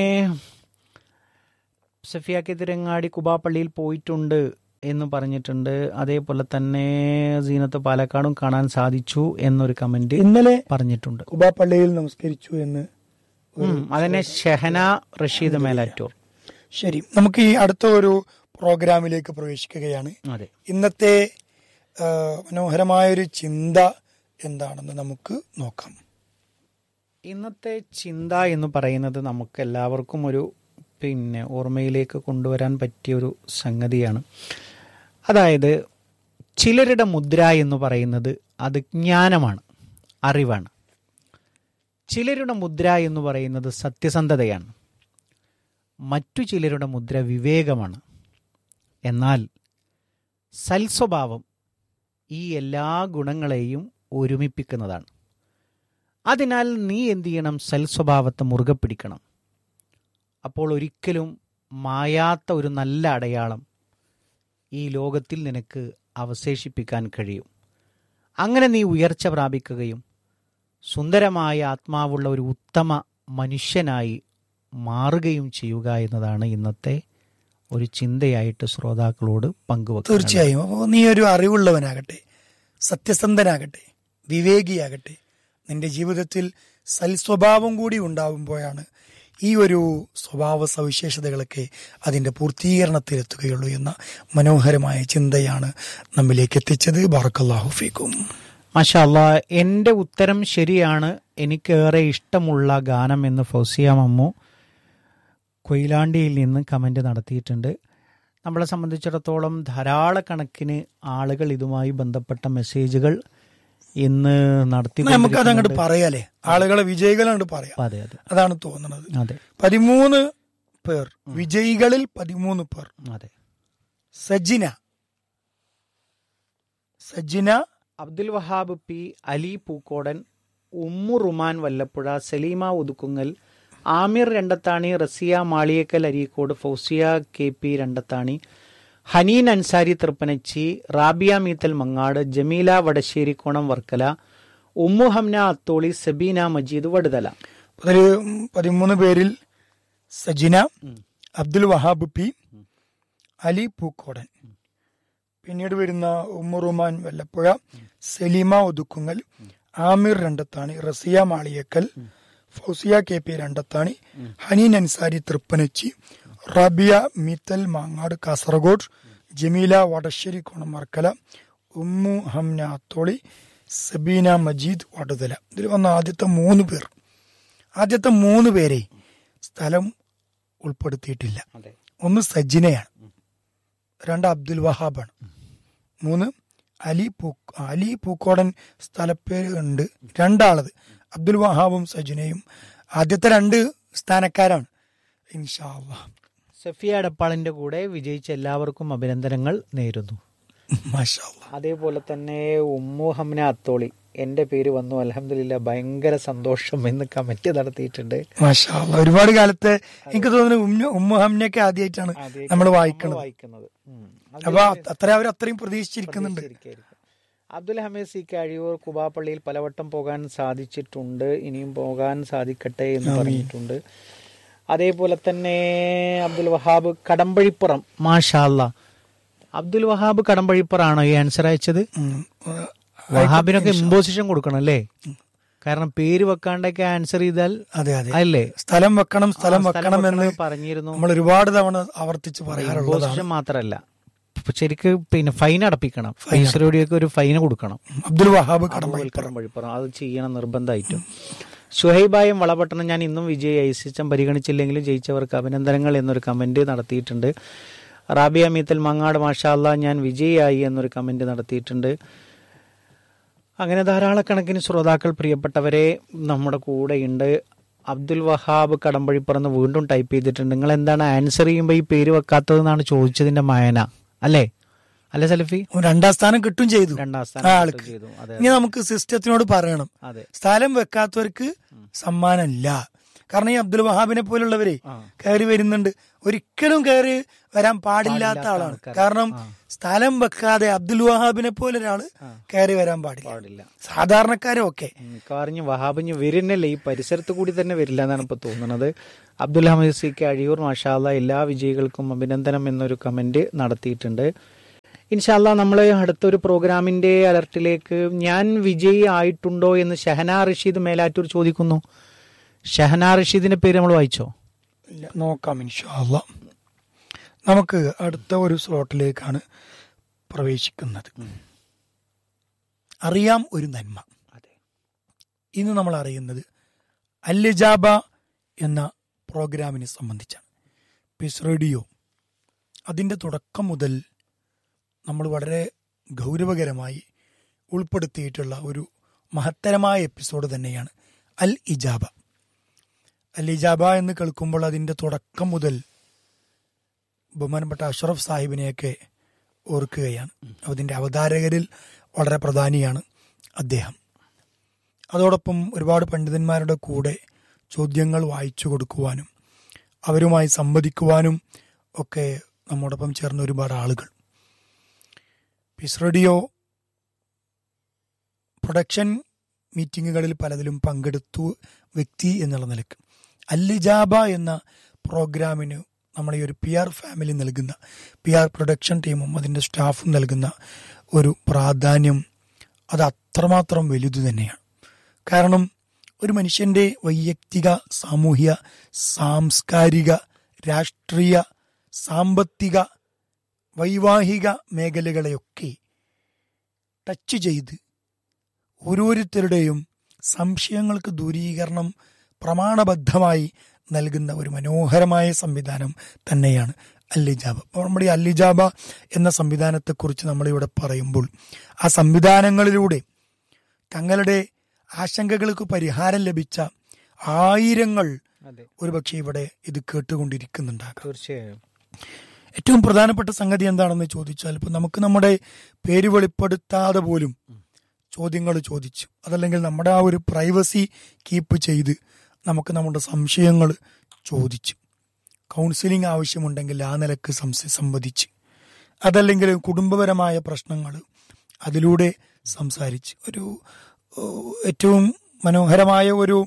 S2: സഫിയാക്കി തിരങ്ങാടി കുബാപ്പള്ളിയിൽ പോയിട്ടുണ്ട് എന്ന് പറഞ്ഞിട്ടുണ്ട് അതേപോലെ തന്നെ സീനത്ത് പാലക്കാടും കാണാൻ സാധിച്ചു എന്നൊരു കമന്റ്
S1: ഇന്നലെ
S2: പറഞ്ഞിട്ടുണ്ട്
S1: കുബാ പള്ളിയിൽ നമസ്കരിച്ചു എന്ന്
S2: ഉം, അതന്നെ ഷെഹന റഷീദ് മേലാറ്റൂർ
S1: ശരി നമുക്ക് ഈ അടുത്ത ഒരു പ്രോഗ്രാമിലേക്ക് പ്രവേശിക്കുകയാണ്
S2: അതെ
S1: ഇന്നത്തെ ആ, മനോഹരമായൊരു ചിന്ത എന്താണെന്ന് നമുക്ക് നോക്കാം
S2: ഇന്നത്തെ ചിന്ത എന്ന് പറയുന്നത് നമുക്ക് എല്ലാവർക്കും ഒരു പിന്നെ ഓർമ്മയിലേക്ക് കൊണ്ടുവരാൻ പറ്റിയ ഒരു സംഗതിയാണ് അതായത് ചിലരുടെ മുദ്ര എന്ന് പറയുന്നത് അത് ജ്ഞാനമാണ് അറിവാണ് ചിലരുടെ മുദ്ര എന്ന് പറയുന്നത് സത്യസന്ധതയാണ് മറ്റു ചിലരുടെ മുദ്ര വിവേകമാണ് എന്നാൽ സൽസ്വഭാവം ഈ എല്ലാ ഗുണങ്ങളെയും ഒരുമിപ്പിക്കുന്നതാണ് അതിനാൽ നീ എന്ത് ചെയ്യണം സൽസ്വഭാവത്തെ മുറുകെ പിടിക്കണം അപ്പോൾ ഒരിക്കലും മായാത്ത ഒരു നല്ല അടയാളം ഈ ലോകത്തിൽ നിനക്ക് അവശേഷിപ്പിക്കാൻ കഴിയും അങ്ങനെ നീ ഉയർച്ച പ്രാപിക്കുകയും സുന്ദരമായ ആത്മാവുള്ള ഒരു ഉത്തമ മനുഷ്യനായി മാറുകയും ചെയ്യുക എന്നതാണ് ഇന്നത്തെ ഒരു ചിന്തയായിട്ട് ശ്രോതാക്കളോട് പങ്കുവെക്കുന്നത്
S1: തീർച്ചയായും അപ്പോൾ നീ ഒരു അറിവുള്ളവനാകട്ടെ സത്യസന്ധനാകട്ടെ വിവേകിയാകട്ടെ നിന്റെ ജീവിതത്തിൽ സൽസ്വഭാവം കൂടി ഉണ്ടാവുമ്പോഴാണ് ഈ ഒരു സ്വഭാവ സവിശേഷതകളൊക്കെ അതിന്റെ പൂർത്തീകരണത്തിലെത്തുകയുള്ളൂ എന്ന മനോഹരമായ ചിന്തയാണ് നമ്മിലേക്ക് എത്തിച്ചത് ബാറക്കല്ലാഹു ഫീക്കും
S2: മഷാല്ല എൻ്റെ ഉത്തരം ശരിയാണ് എനിക്കേറെ ഇഷ്ടമുള്ള ഗാനം എന്ന് ഫൗസിയ മമ്മു കൊയിലാണ്ടിയിൽ നിന്ന് കമൻ്റ് നടത്തിയിട്ടുണ്ട് നമ്മളെ സംബന്ധിച്ചിടത്തോളം ധാരാളക്കണക്കിന് ആളുകൾ ഇതുമായി ബന്ധപ്പെട്ട മെസ്സേജുകൾ ഇന്ന് നടത്തി
S1: നമുക്ക് അതങ്ങോട്ട് പറയാലേ ആളുകളെ വിജയികളങ്ങോട്ട് പറയാം
S2: അതെ അതെ
S1: അതാണ് തോന്നുന്നത്
S2: അതെ
S1: പതിമൂന്ന് പേർ വിജയികളിൽ പതിമൂന്ന് പേർ
S2: അതെ
S1: Sajina Sajina
S2: Abdul Wahab P Ali Pookkodan Ummu Ruman Vallapuzha Saleema Uthukkungal Aamir Randathani Raziya Maliyekkal Areekode Fousiya K P Randathani Haneen Ansari Thrippanachi Rabiya Meethal Mangad Jameela Vadasserikonam Varkala Ummu Hamna Atholi Sabeena Majeed Vaduthala
S1: അതിൽ പതിമൂന്ന് പേരിൽ സജിന അബ്ദുൽ വഹാബ് പി അലി പൂക്കോടൻ പിന്നീട് വരുന്ന Ummurumaan Vallapuzha Saleema Othukkungal Aamir Randathani Raziya Maliyakkal Fousiya K P Randathani Haneen Ansari Thrippanachi Rabiya Meethal Mangad Kasaragod Jameela Vadasserikonam Varkala Ummu Hamna Atholi Sabeena Majeed Vaduthala ഇതിൽ വന്ന ആദ്യത്തെ മൂന്ന് പേർ ആദ്യത്തെ മൂന്ന് പേരെ സ്ഥലം ഉൾപ്പെടുത്തിയിട്ടില്ല
S2: അതെ
S1: ഒന്ന് സജിനയാണ് രണ്ട് അബ്ദുൽ വഹാബാണ് മൂന്ന് അലി പൂ അലി പൂക്കോടൻ സ്ഥലപ്പേര് ഉണ്ട് രണ്ടാളത് അബ്ദുൽ വഹാബും സജിനയും ആദ്യത്തെ രണ്ട് സ്ഥാനക്കാരാണ് ഇൻഷാ അള്ളാ
S2: സഫിയ അടപ്പാളിന്റെ കൂടെ വിജയിച്ച എല്ലാവർക്കും അഭിനന്ദനങ്ങൾ നേരുന്നു
S1: മാഷാ അള്ളാ
S2: അതേപോലെ തന്നെ ഉമ്മു ഹംന അത്തോളി എൻ്റെ പേര് വന്നു അലഹമില്ല ഭയങ്കര സന്തോഷം എന്ന് കമന്റ് നടത്തിയിട്ടുണ്ട്
S1: മാഷാ അള്ളാ ഒരുപാട് കാലത്തെ എനിക്ക് തോന്നുന്നു ഉമ്മ ഉമ്മ ഹംനയൊക്കെ ആദ്യമായിട്ടാണ് നമ്മൾ വായിക്കുന്നത്
S2: വായിക്കുന്നത് ഉം. അത്
S1: അപ്പൊ അത്ര അവർ അത്രയും പ്രതീക്ഷിച്ചിരിക്കുന്നുണ്ട്
S2: ശരിക്കായിരിക്കും. അബ്ദുൽ ഹമീദ് സി കഴിയൂർ കുബാപ്പള്ളിയിൽ പലവട്ടം പോകാൻ സാധിച്ചിട്ടുണ്ട് ഇനിയും പോകാൻ സാധിക്കട്ടെ എന്ന് പറഞ്ഞിട്ടുണ്ട് അതേപോലെ തന്നെ അബ്ദുൽ വഹാബ് കടമ്പഴിപ്പുറം മാഷാല്ല അബ്ദുൽ വഹാബ് കടമ്പഴിപ്പുറാണോ ഈ ആൻസർ അയച്ചത്
S1: ഉം.
S2: വഹാബിനൊക്കെ ഇമ്പോസിഷൻ കൊടുക്കണം അല്ലേ കാരണം പേര് വെക്കാണ്ടൊക്കെ ആൻസർ ചെയ്താൽ
S1: അതെ അതെ
S2: അല്ലേ
S1: സ്ഥലം വെക്കണം സ്ഥലം
S2: ആ,
S1: വെക്കണം എന്ന്
S2: വെക്കണമെന്ന് പറഞ്ഞിരുന്നു
S1: നമ്മൾ ഒരുപാട് തവണ ആവർത്തിച്ച് പറയാറുള്ളതാണ്
S2: ഇമ്പോസിഷൻ മാത്രല്ല ഇപ്പൊ ശരിക്ക് പിന്നെ ഫൈൻ അടപ്പിക്കണം ഫൈസറോടിയൊക്കെ ഒരു ഫൈൻ കൊടുക്കണം
S1: അബ്ദുൽ വഹാബ് കടമ്പ
S2: വഴിപ്പുറം വഴിപ്പുറം അത് ചെയ്യണം നിർബന്ധമായിട്ടും സുഹൈബായും വളപട്ടണം ഞാൻ ഇന്നും വിജയ് ഐസിച്ചം പരിഗണിച്ചില്ലെങ്കിലും ജയിച്ചവർക്ക് അഭിനന്ദനങ്ങൾ എന്നൊരു കമന്റ് നടത്തിയിട്ടുണ്ട് റാബിയ മീത്തൽ മങ്ങാട് മാഷാല്ല ഞാൻ വിജയായി എന്നൊരു കമന്റ് നടത്തിയിട്ടുണ്ട് അങ്ങനെ ധാരാളക്കണക്കിന് ശ്രോതാക്കൾ പ്രിയപ്പെട്ടവരെ നമ്മുടെ കൂടെയുണ്ട് അബ്ദുൽ വഹാബ് കടമ്പഴിപ്പുറന്ന് വീണ്ടും ടൈപ്പ് ചെയ്തിട്ടുണ്ട് നിങ്ങൾ എന്താണ് ആൻസർ ചെയ്യുമ്പോൾ ഈ പേര് വെക്കാത്തതെന്നാണ് ചോദിച്ചതിന്റെ മായന അല്ലേ അല്ലേ സലഫി
S1: രണ്ടാം സ്ഥാനം കിട്ടും ചെയ്തു
S2: രണ്ടാം
S1: ആ
S2: സ്ഥാനം
S1: ആൾക്ക്
S2: ചെയ്തു അതെ
S1: ഇനി നമുക്ക് സിസ്റ്റത്തിനോട് പറയണം
S2: അതെ
S1: സ്ഥലം വെക്കാത്തവർക്ക് സമ്മാനമില്ല കാരണം ഈ അബ്ദുൽ വഹാബിനെ പോലുള്ളവരെ
S2: ആ.
S1: കയറി വരുന്നുണ്ട് ഒരിക്കലും കയറി വരാൻ പാടില്ലാത്ത ആളാണ് കാരണം സ്ഥലം വെക്കാതെ അബ്ദുൽ വഹാബിനെ പോലെ ഒരാള് കയറി വരാൻ പാടില്ല
S2: പാടില്ല
S1: സാധാരണക്കാരൊക്കെ
S2: മിക്കവാറിഞ്ഞ് വഹാബിഞ്ഞ് വരുന്നല്ലേ ഈ പരിസരത്ത് കൂടി തന്നെ വരില്ല എന്നാണ് ഇപ്പൊ തോന്നുന്നത് അബ്ദുൽ ഹമീദ് സി കെ അഴിയൂർ മാഷാല്ല എല്ലാ വിജയികൾക്കും അഭിനന്ദനം എന്നൊരു കമന്റ് നടത്തിയിട്ടുണ്ട് ഇൻഷാല്ല നമ്മൾ അടുത്തൊരു പ്രോഗ്രാമിന്റെ അലർട്ടിലേക്ക് ഞാൻ വിജയി ആയിട്ടുണ്ടോ എന്ന് ഷഹന റഷീദ് മേലാറ്റൂർ ചോദിക്കുന്നു ഷഹന റഷീദിന്റെ പേര് നമ്മൾ വായിച്ചോ
S1: ഇല്ല, നോക്കാം ഇൻഷാല്ല നമുക്ക് അടുത്ത ഒരു സ്ലോട്ടിലേക്കാണ് പ്രവേശിക്കുന്നത് അറിയാം ഒരു നന്മ
S2: അതെ
S1: ഇന്ന് നമ്മൾ അറിയുന്നത് അല്ലിജാബ എന്ന പ്രോഗ്രാമിനെ സംബന്ധിച്ചാണ് പിസ് റേഡിയോ അതിൻ്റെ തുടക്കം മുതൽ നമ്മൾ വളരെ ഗൗരവകരമായി ഉൾപ്പെടുത്തിയിട്ടുള്ള ഒരു മഹത്തരമായ എപ്പിസോഡ് തന്നെയാണ് അൽ ഇജാബ അൽ ഇജാബ എന്ന് കേൾക്കുമ്പോൾ അതിൻ്റെ തുടക്കം മുതൽ ബഹുമാനപ്പെട്ട അഷ്റഫ് സാഹിബിനെയൊക്കെ ഓർക്കുകയാണ് അതിൻ്റെ അവതാരകരിൽ വളരെ പ്രധാനിയാണ് അദ്ദേഹം അതോടൊപ്പം ഒരുപാട് പണ്ഡിതന്മാരുടെ കൂടെ ചോദ്യങ്ങൾ വായിച്ചു കൊടുക്കുവാനും അവരുമായി സംവദിക്കുവാനും ഒക്കെ നമ്മോടൊപ്പം ചേർന്ന ഒരുപാട് ആളുകൾ പീസ് റേഡിയോ പ്രൊഡക്ഷൻ മീറ്റിങ്ങുകളിൽ പലതിലും പങ്കെടുത്തു വ്യക്തി എന്നുള്ള നിലക്ക് അല്ലിജാബ എന്ന പ്രോഗ്രാമിന് നമ്മൾ ഈ ഒരു പി ആർ ഫാമിലി നൽകുന്ന പി ആർ പ്രൊഡക്ഷൻ ടീമും അതിൻ്റെ സ്റ്റാഫും നൽകുന്ന ഒരു പ്രാധാന്യം അത് അത്രമാത്രം വലുത് തന്നെയാണ് കാരണം ഒരു മനുഷ്യന്റെ വൈയക്തിക സാമൂഹ്യ സാംസ്കാരിക രാഷ്ട്രീയ സാമ്പത്തിക വൈവാഹിക മേഖലകളെയൊക്കെ ടച്ച് ചെയ്ത് ഓരോരുത്തരുടെയും സംശയങ്ങൾക്ക് ദൂരീകരണം പ്രമാണബദ്ധമായി നൽകുന്ന ഒരു മനോഹരമായ സംവിധാനം തന്നെയാണ് അല്ലിജാബ അപ്പോൾ നമ്മുടെ ഈ അല്ലിജാബ എന്ന സംവിധാനത്തെക്കുറിച്ച് നമ്മളിവിടെ പറയുമ്പോൾ ആ സംവിധാനങ്ങളിലൂടെ തങ്ങളുടെ ആശങ്കകൾക്ക് പരിഹാരം ലഭിച്ച ആയിരങ്ങൾ
S2: അതെ
S1: ഒരുപക്ഷെ ഇവിടെ ഇത് കേട്ടുകൊണ്ടിരിക്കുന്നുണ്ടാകാം
S2: തീർച്ചയായും
S1: ഏറ്റവും പ്രധാനപ്പെട്ട സംഗതി എന്താണെന്ന് ചോദിച്ചാൽ ഇപ്പൊ നമുക്ക് നമ്മുടെ പേര് വെളിപ്പെടുത്താതെ പോലും ചോദ്യങ്ങൾ ചോദിച്ചു അതല്ലെങ്കിൽ നമ്മുടെ ആ ഒരു പ്രൈവസി കീപ്പ് ചെയ്ത് നമുക്ക് നമ്മുടെ സംശയങ്ങൾ ചോദിച്ചു കൗൺസിലിംഗ് ആവശ്യമുണ്ടെങ്കിൽ ആ നിലക്ക് സംസ- സംവദിച്ച് അതല്ലെങ്കിൽ കുടുംബപരമായ പ്രശ്നങ്ങൾ അതിലൂടെ സംസാരിച്ച് ഒരു ഏഹ്, ഏറ്റവും മനോഹരമായ ഒരു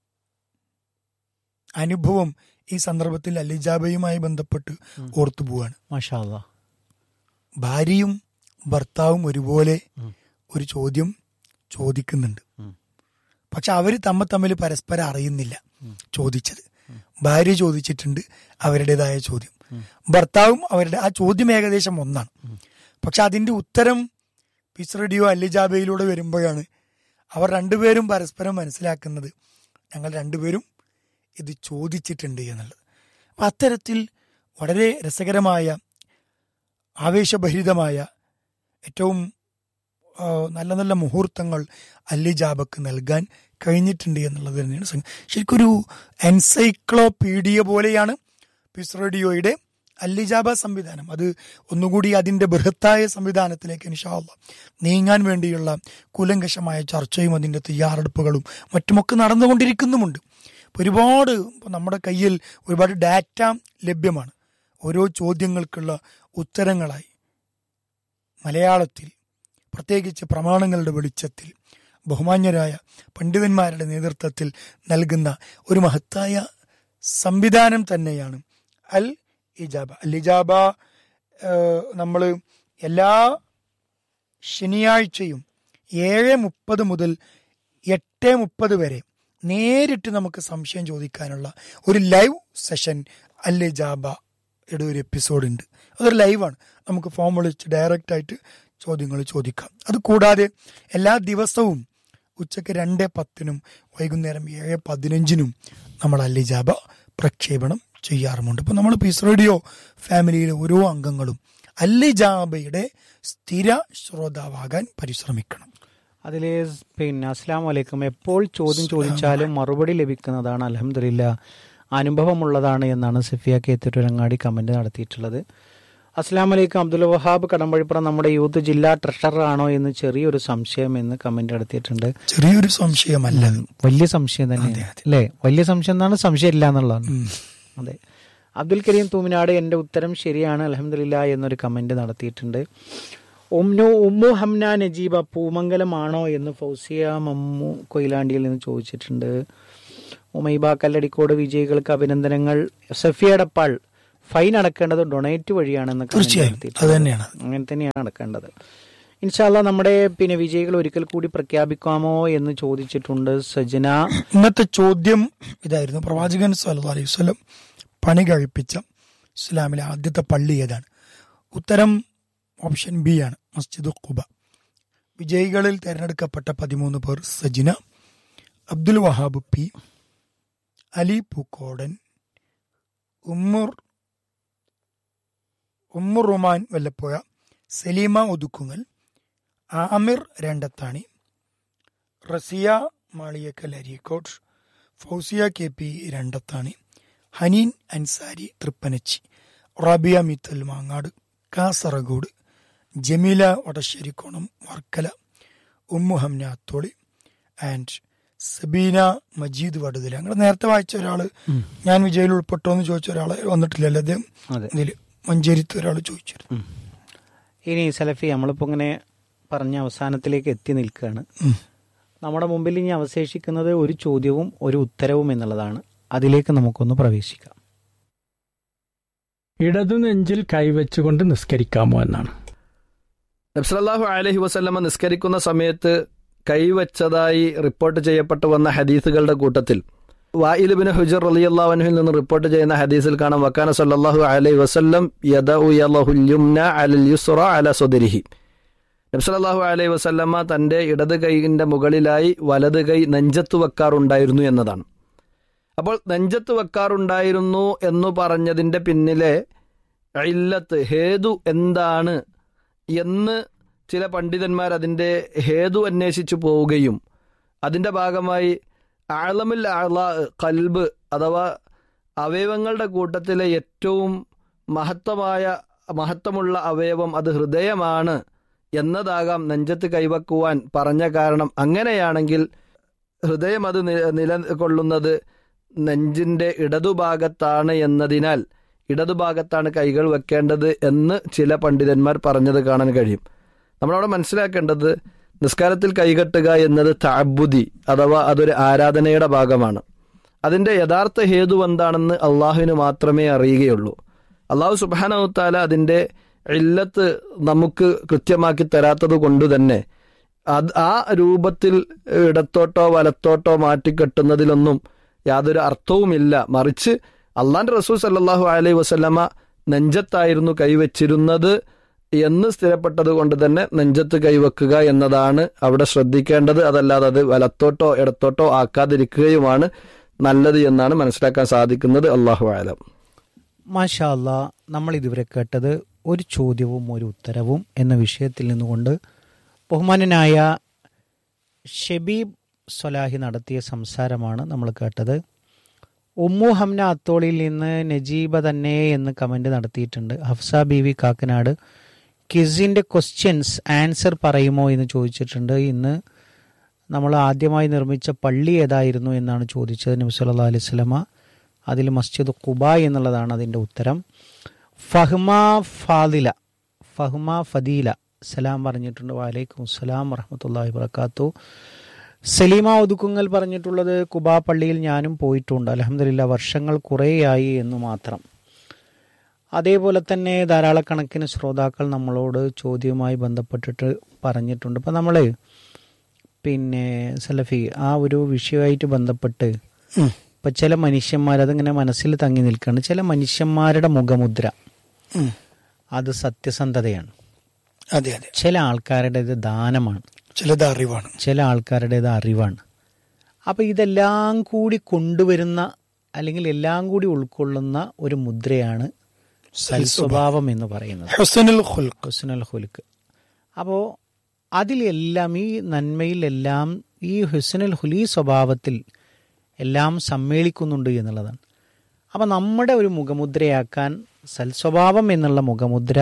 S1: അനുഭവം ഈ സന്ദർഭത്തിൽ അലിജാബയുമായി ബന്ധപ്പെട്ട് ഓർത്തു പോവാണ്
S2: മാഷാല്ല
S1: ഭാര്യയും ഭർത്താവും ഒരുപോലെ
S2: ഉം.
S1: ഒരു ചോദ്യം ചോദിക്കുന്നുണ്ട്
S2: ഉം.
S1: പക്ഷെ അവര് തമ്മിൽ തമ്മിൽ പരസ്പരം അറിയുന്നില്ല ചോദിച്ചത് ഭാര്യ ചോദിച്ചിട്ടുണ്ട് അവരുടേതായ ചോദ്യം ഭർത്താവും അവരുടെ ആ ചോദ്യം ഏകദേശം ഒന്നാണ് പക്ഷെ അതിന്റെ ഉത്തരം പീസ് റേഡിയോ അല്ലിജാബയിലൂടെ വരുമ്പോഴാണ് അവർ രണ്ടുപേരും പരസ്പരം മനസ്സിലാക്കുന്നത് ഞങ്ങൾ രണ്ടുപേരും ഇത് ചോദിച്ചിട്ടുണ്ട് എന്നുള്ളത് അപ്പൊ അത്തരത്തിൽ വളരെ രസകരമായ ആവേശഭരിതമായ ഏറ്റവും ആ, നല്ല നല്ല മുഹൂർത്തങ്ങൾ അല്ലിജാബക്ക് നൽകാൻ കഴിഞ്ഞിട്ടുണ്ട് എന്നുള്ളത് തന്നെയാണ് സംഗതി. ശരിക്കൊരു എൻസൈക്ലോപീഡിയ പോലെയാണ് പീസ് റേഡിയോയുടെ അല്ലിജാബ സംവിധാനം അത് ഒന്നുകൂടി അതിന്റെ ബൃഹത്തായ സംവിധാനത്തിലേക്ക് ഇൻഷാല്ല നീങ്ങാൻ വേണ്ടിയുള്ള കൂലങ്കഷമായ ചർച്ചയും അതിന്റെ തയ്യാറെടുപ്പുകളും മറ്റുമൊക്കെ നടന്നുകൊണ്ടിരിക്കുന്നുമുണ്ട് ഇപ്പൊ ഒരുപാട് ഇപ്പൊ നമ്മുടെ കയ്യിൽ ഒരുപാട് ഡാറ്റ ലഭ്യമാണ് ഓരോ ചോദ്യങ്ങൾക്കുള്ള ഉത്തരങ്ങളായി മലയാളത്തിൽ പ്രത്യേകിച്ച് പ്രമാണങ്ങളുടെ വെളിച്ചത്തിൽ ബഹുമാന്യരായ പണ്ഡിതന്മാരുടെ നേതൃത്വത്തിൽ നൽകുന്ന ഒരു മഹത്തായ സംവിധാനം തന്നെയാണ് അൽ ഇജാബ അൽ ഇജാബ നമ്മൾ എല്ലാ ശനിയാഴ്ചയും ഏഴ് മുപ്പത് മുതൽ എട്ട് മുപ്പത് വരെ നേരിട്ട് നമുക്ക് സംശയം ചോദിക്കാനുള്ള ഒരു ലൈവ് സെഷൻ അൽ ഇജാബയുടെ ഒരു എപ്പിസോഡ് ഉണ്ട് അതൊരു ലൈവാണ് നമുക്ക് ഫോം വിളിച്ച് ഡയറക്റ്റ് ആയിട്ട് ചോദ്യങ്ങൾ ചോദിക്കാം അത് കൂടാതെ എല്ലാ ദിവസവും ഉച്ചയ്ക്ക് രണ്ട് പത്തിനും വൈകുന്നേരം ഏഴ് പതിനഞ്ചിനും നമ്മൾ അല്ലിജാബ പ്രക്ഷേപണം ചെയ്യാറുമുണ്ട് ഇപ്പം നമ്മൾ പീസ് റേഡിയോ ഫാമിലിയിലെ ഓരോ അംഗങ്ങളും അല്ലിജാബയുടെ സ്ഥിര ശ്രോതാവാകാൻ പരിശ്രമിക്കണം
S2: അതിൽ പിന്നെ അസ്സാം വലൈക്കും എപ്പോൾ ചോദ്യം ചോദിച്ചാലും മറുപടി ലഭിക്കുന്നതാണ് അലഹമില്ല അനുഭവമുള്ളതാണ് എന്നാണ് സഫിയ കെ തിരുരങ്ങാടി കമന്റ് നടത്തിയിട്ടുള്ളത് അസ്സാം വലൈക്കും അബ്ദുൽ വഹാബ് കടമ്പഴിപ്പുറം നമ്മുടെ യൂത്ത് ജില്ലാ ട്രഷറർ ആണോ എന്ന് ചെറിയൊരു സംശയം എന്ന് കമന്റ് നടത്തിയിട്ടുണ്ട്
S1: ചെറിയൊരു സംശയമല്ല അത്.
S2: വലിയ സംശയം തന്നെ അല്ലേ വലിയ സംശയം എന്നാണ് സംശയം ഇല്ല എന്നുള്ളതാണ്
S1: ഉം.
S2: അതെ അബ്ദുൽ കരീം തൂമിനാട് എൻ്റെ ഉത്തരം ശരിയാണ് അലഹമില്ല എന്നൊരു കമന്റ് നടത്തിയിട്ടുണ്ട് ഉമ്നു ഉമ്മു ഹംന നജീബ പൂമംഗലമാണോ എന്ന് ഫൗസിയ മമ്മു കൊയിലാണ്ടിയിൽ നിന്ന് ചോദിച്ചിട്ടുണ്ട് ഉമൈബ കല്ലടിക്കോട് വിജയികൾക്ക് അഭിനന്ദനങ്ങൾ സഫിയ ഡപ്പാൾ ഫൈൻ അടക്കേണ്ടത് ഡൊണേറ്റ് വഴിയാണെന്ന് comment
S1: തീർച്ചയായും
S2: നടത്തിയിട്ടുണ്ട്.
S1: അത് തന്നെയാണ്
S2: അങ്ങനെ തന്നെയാണ് നടക്കേണ്ടത് ഇൻഷാല്ല നമ്മുടെ പിന്നെ വിജയികൾ ഒരിക്കൽ കൂടി പ്രഖ്യാപിക്കാമോ എന്ന് ചോദിച്ചിട്ടുണ്ട് സജന
S1: ഇന്നത്തെ ചോദ്യം ഇതായിരുന്നു പ്രവാചകൻ സല്ലല്ലാഹു അലൈഹി വസല്ലം പണി കഴിപ്പിച്ച ഇസ്ലാമിലെ ആദ്യത്തെ പള്ളി ഏതാണ് ഉത്തരം ഓപ്ഷൻ ബി ആണ് മസ്ജിദ് ഖുബ വിജയികളിൽ തിരഞ്ഞെടുക്കപ്പെട്ട പതിമൂന്ന് പേർ Sajina Abdul Wahab P Ali Pookkodan Ummur Ummur Ruman Vallapuzha Saleema Othukkungal Aamir Randathani Raziya Maliyakkal Areekode Fousiya K P Randathani Haneen Ansari Thrippanachi Rabiya Mithal Mangad Kasaragod Jameela Vadasserikonam Varkala Ummu Hamna Atholi and Sabeena Majeed Vaduthala അങ്ങനെ നേരത്തെ വായിച്ച ഒരാള് ഞാൻ വിജയിൽ ഉൾപ്പെട്ടോ എന്ന് ചോദിച്ച ഒരാളെ വന്നിട്ടില്ലല്ലോ അദ്ദേഹം
S2: അതെ
S1: ഇതിൽ മഞ്ചേരിത്ത് ഒരാൾ ചോദിച്ചിരുന്നു
S2: ഉം. ഇനി സലഫി നമ്മളിപ്പോ ഇങ്ങനെ പറഞ്ഞ അവസാനത്തിലേക്ക് എത്തി നിൽക്കുകയാണ്
S1: ഉം.
S2: നമ്മുടെ മുമ്പിൽ ഇനി അവശേഷിക്കുന്നത് ഒരു ചോദ്യവും ഒരു ഉത്തരവും എന്നുള്ളതാണ് അതിലേക്ക് നമുക്കൊന്ന് പ്രവേശിക്കാം
S3: ഇടതു നെഞ്ചിൽ കൈവച്ചുകൊണ്ട് നിസ്കരിക്കാമോ എന്നാണ്
S4: നബ്സലാഹു അലഹി വസല്ലമ നിസ്കരിക്കുന്ന സമയത്ത് കൈവച്ചതായി റിപ്പോർട്ട് ചെയ്യപ്പെട്ടു വന്ന ഹദീസുകളുടെ കൂട്ടത്തിൽ വായിലുബിൻ ഹുജർ അലിയല്ലാവനുഹിൽ നിന്ന് റിപ്പോർട്ട് ചെയ്യുന്ന ഹദീസിൽ കാണാം വക്കാന സല്ലല്ലാഹു അലൈഹി വസല്ലം യദഉയലഹുൽ അലൽ യുസ്റ അല സുദരിഹി നബ്സലാഹു അലൈഹി വസല്ലമ്മ തന്റെ ഇടത് കൈയിന്റെ മുകളിലായി വലത് കൈ നെഞ്ചത്ത് വെക്കാറുണ്ടായിരുന്നു എന്നതാണ് അപ്പോൾ നെഞ്ചത്ത് വെക്കാറുണ്ടായിരുന്നു എന്ന് പറഞ്ഞതിന്റെ പിന്നിലെ ഇല്ലത്ത് ഹേതു എന്താണ് എന്ന് ചില പണ്ഡിതന്മാർ അതിൻ്റെ ഹേതു അന്വേഷിച്ചു പോവുകയും അതിൻ്റെ ഭാഗമായി ആളമിൽ ആള കൽബ് അഥവാ അവയവങ്ങളുടെ കൂട്ടത്തിലെ ഏറ്റവും മഹത്വമായ മഹത്വമുള്ള അവയവം അത് ഹൃദയമാണ് എന്നതാകാം നെഞ്ചത്ത് കൈവക്കുവാൻ പറഞ്ഞ കാരണം അങ്ങനെയാണെങ്കിൽ ഹൃദയം അത് നി- നിലകൊള്ളുന്നത് നെഞ്ചിന്റെ ഇടതുഭാഗത്താണ് എന്നതിനാൽ ഇടതുഭാഗത്താണ് കൈകൾ വെക്കേണ്ടത് എന്ന് ചില പണ്ഡിതന്മാർ പറഞ്ഞത് കാണാൻ കഴിയും നമ്മളവിടെ മനസ്സിലാക്കേണ്ടത് നിസ്കാരത്തിൽ കൈകെട്ടുക എന്നത് താബുദി അഥവാ അതൊരു ആരാധനയുടെ ഭാഗമാണ് അതിന്റെ യഥാർത്ഥ ഹേതു എന്താണെന്ന് അള്ളാഹുവിന് മാത്രമേ അറിയുകയുള്ളൂ അള്ളാഹു സുബാനവുത്താല അതിന്റെ ഇല്ലത്ത് നമുക്ക് കൃത്യമാക്കി തരാത്തത് കൊണ്ട് തന്നെ അത് ആ രൂപത്തിൽ ഇടത്തോട്ടോ വലത്തോട്ടോ മാറ്റിക്കെട്ടുന്നതിലൊന്നും യാതൊരു അർത്ഥവുമില്ല മറിച്ച് അള്ളാന്റെ റസൂൽ സല്ലാഹു അലൈഹി വസല്ലമ നെഞ്ചത്തായിരുന്നു കൈവച്ചിരുന്നത് എന്ന് സ്ഥിരപ്പെട്ടത് കൊണ്ട് തന്നെ നെഞ്ചത്ത് കൈവെക്കുക എന്നതാണ് അവിടെ ശ്രദ്ധിക്കേണ്ടത് അതല്ലാതെ അത് വലത്തോട്ടോ ഇടത്തോട്ടോ ആക്കാതിരിക്കുകയുമാണ് നല്ലത് എന്നാണ് മനസ്സിലാക്കാൻ സാധിക്കുന്നത് അള്ളാഹു ആലം
S2: മാഷാ അല്ലാ നമ്മൾ ഇതുവരെ കേട്ടത് ഒരു ചോദ്യവും ഒരു ഉത്തരവും എന്ന വിഷയത്തിൽ നിന്നുകൊണ്ട് ബഹുമാനനായ ഷെബീബ് സൊലാഹി നടത്തിയ സംസാരമാണ് നമ്മൾ കേട്ടത് ഉമ്മു ഹംന അത്തോളിയിൽ നിന്ന് നജീബ തന്നെ എന്ന് കമന്റ് നടത്തിയിട്ടുണ്ട് ഹഫ്സ ബീവി കാക്കനാട് കിസിന്റെ ക്വസ്റ്റ്യൻസ് ആൻസർ പറയുമോ എന്ന് ചോദിച്ചിട്ടുണ്ട് ഇന്ന് നമ്മൾ ആദ്യമായി നിർമ്മിച്ച പള്ളി ഏതായിരുന്നു എന്നാണ് ചോദിച്ചത് നബി സല്ലല്ലാഹു അലൈഹി വസല്ലമ അതിൽ മസ്ജിദ് ഖുബ എന്നുള്ളതാണ് അതിൻ്റെ ഉത്തരം ഫഹ്മ ഫാദില ഫഹ്മ ഫദീല സലാം പറഞ്ഞിട്ടുണ്ട് വാലൈക്കും അസ്സലാം വറഹമത്തല്ലാഹി വർക്കാത്തു സലീമ ഒതുക്കുങ്ങൽ പറഞ്ഞിട്ടുള്ളത് കുബാ പള്ളിയിൽ ഞാനും പോയിട്ടുണ്ട് അലഹമില്ല വർഷങ്ങൾ കുറേയായി എന്ന് മാത്രം അതേപോലെ തന്നെ ധാരാളക്കണക്കിന് ശ്രോതാക്കൾ നമ്മളോട് ചോദ്യവുമായി ബന്ധപ്പെട്ടിട്ട് പറഞ്ഞിട്ടുണ്ട് ഇപ്പം നമ്മൾ പിന്നെ സലഫി ആ ഒരു വിഷയമായിട്ട് ബന്ധപ്പെട്ട്
S1: ഉം.
S2: ഇപ്പം ചില മനുഷ്യന്മാർ അതിങ്ങനെ മനസ്സിൽ തങ്ങി നിൽക്കുകയാണ് ചില മനുഷ്യന്മാരുടെ മുഖമുദ്ര
S1: ഉം.
S2: അത് സത്യസന്ധതയാണ്
S1: അതെ അതെ
S2: ചില ആൾക്കാരുടേത് ദാനമാണ്
S1: ചിലത് അറിവാണ്
S2: ചില ആൾക്കാരുടേത് അറിവാണ് അപ്പം ഇതെല്ലാം കൂടി കൊണ്ടുവരുന്ന അല്ലെങ്കിൽ എല്ലാം കൂടി ഉൾക്കൊള്ളുന്ന ഒരു മുദ്രയാണ് സൽസ്വഭാവം എന്ന് പറയുന്നത്
S1: ഹുസനുൽ ഖുൽഖ്
S2: ഹുസ്നുൽ ഹുലുക്ക് അപ്പോൾ അതിലെല്ലാം ഈ നന്മയിലെല്ലാം ഈ ഹുസ്നുൽ ഹുലി സ്വഭാവത്തിൽ എല്ലാം സമ്മേളിക്കുന്നുണ്ട് എന്നുള്ളതാണ് അപ്പം നമ്മുടെ ഒരു മുഖമുദ്രയാക്കാൻ സൽസ്വഭാവം എന്നുള്ള മുഖമുദ്ര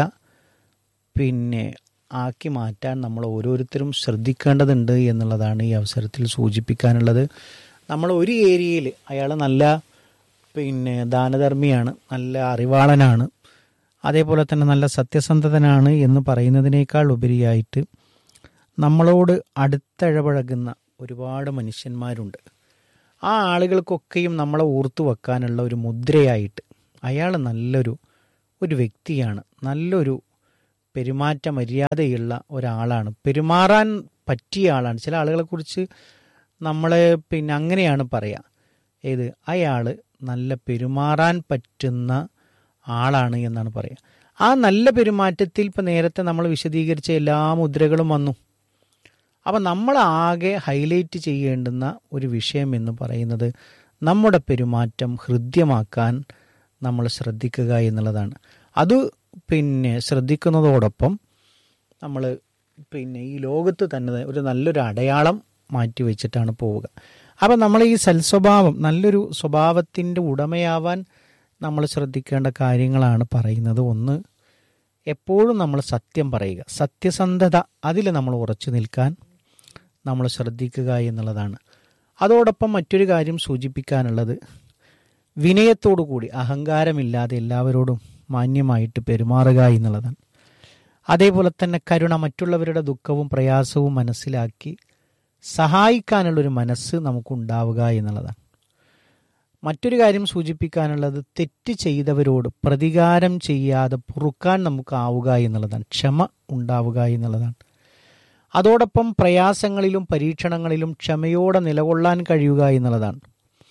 S2: പിന്നെ ആക്കി മാറ്റാൻ നമ്മൾ ഓരോരുത്തരും ശ്രദ്ധിക്കേണ്ടതുണ്ട് എന്നുള്ളതാണ് ഈ അവസരത്തിൽ സൂചിപ്പിക്കാനുള്ളത് നമ്മൾ ഒരു ഏരിയയിൽ അയാൾ നല്ല പിന്നെ ദാനധർമ്മിയാണ് നല്ല അറിവാളനാണ് അതേപോലെ തന്നെ നല്ല സത്യസന്ധതനാണ് എന്ന് പറയുന്നതിനേക്കാൾ ഉപരിയായിട്ട് നമ്മളോട് അടുത്തിഴപഴകുന്ന ഒരുപാട് മനുഷ്യന്മാരുണ്ട് ആ ആളുകൾക്കൊക്കെയും നമ്മളെ ഓർത്തു വെക്കാനുള്ള ഒരു മുദ്രയായിട്ട് അയാൾ നല്ലൊരു ഒരു വ്യക്തിയാണ് നല്ലൊരു പെരുമാറ്റ മര്യാദയുള്ള ഒരാളാണ് പെരുമാറാൻ പറ്റിയ ആളാണ് ചില ആളുകളെക്കുറിച്ച് നമ്മളെ പിന്നെ അങ്ങനെയാണ് പറയുക ഏത് അയാൾ നല്ല പെരുമാറാൻ പറ്റുന്ന ആളാണ് എന്നാണ് പറയുക ആ നല്ല പെരുമാറ്റത്തിൽ ഇപ്പം നേരത്തെ നമ്മൾ വിശദീകരിച്ച എല്ലാ മുദ്രകളും വന്നു അപ്പം നമ്മൾ ആകെ ഹൈലൈറ്റ് ചെയ്യേണ്ടുന്ന ഒരു വിഷയം എന്ന് പറയുന്നത് നമ്മുടെ പെരുമാറ്റം ഹൃദ്യമാക്കാൻ നമ്മൾ ശ്രദ്ധിക്കുക എന്നുള്ളതാണ് അത് പിന്നെ ശ്രദ്ധിക്കുന്നതോടൊപ്പം നമ്മൾ പിന്നെ ഈ ലോകത്ത് തന്നെ ഒരു നല്ലൊരു അടയാളം മാറ്റി വെച്ചിട്ടാണ് പോവുക അപ്പം നമ്മൾ ഈ സൽസ്വഭാവം നല്ലൊരു സ്വഭാവത്തിൻ്റെ ഉടമയാവാൻ നമ്മൾ ശ്രദ്ധിക്കേണ്ട കാര്യങ്ങളാണ് പറയുന്നത് ഒന്ന് എപ്പോഴും നമ്മൾ സത്യം പറയുക സത്യസന്ധത അതിൽ നമ്മൾ ഉറച്ചു നിൽക്കാൻ നമ്മൾ ശ്രദ്ധിക്കുക എന്നുള്ളതാണ് അതോടൊപ്പം മറ്റൊരു കാര്യം സൂചിപ്പിക്കാനുള്ളത് വിനയത്തോടു കൂടി അഹങ്കാരമില്ലാതെ എല്ലാവരോടും മാന്യമായിട്ട് പെരുമാറുക എന്നുള്ളതാണ് അതേപോലെ തന്നെ കരുണ മറ്റുള്ളവരുടെ ദുഃഖവും പ്രയാസവും മനസ്സിലാക്കി സഹായിക്കാനുള്ളൊരു മനസ്സ് നമുക്കുണ്ടാവുക എന്നുള്ളതാണ് മറ്റൊരു കാര്യം സൂചിപ്പിക്കാനുള്ളത് തെറ്റ് ചെയ്തവരോട് പ്രതികാരം ചെയ്യാതെ പൊറുക്കാൻ നമുക്കാവുക എന്നുള്ളതാണ് ക്ഷമ ഉണ്ടാവുക എന്നുള്ളതാണ് അതോടൊപ്പം പ്രയാസങ്ങളിലും പരീക്ഷണങ്ങളിലും ക്ഷമയോടെ നിലകൊള്ളാൻ കഴിയുക എന്നുള്ളതാണ്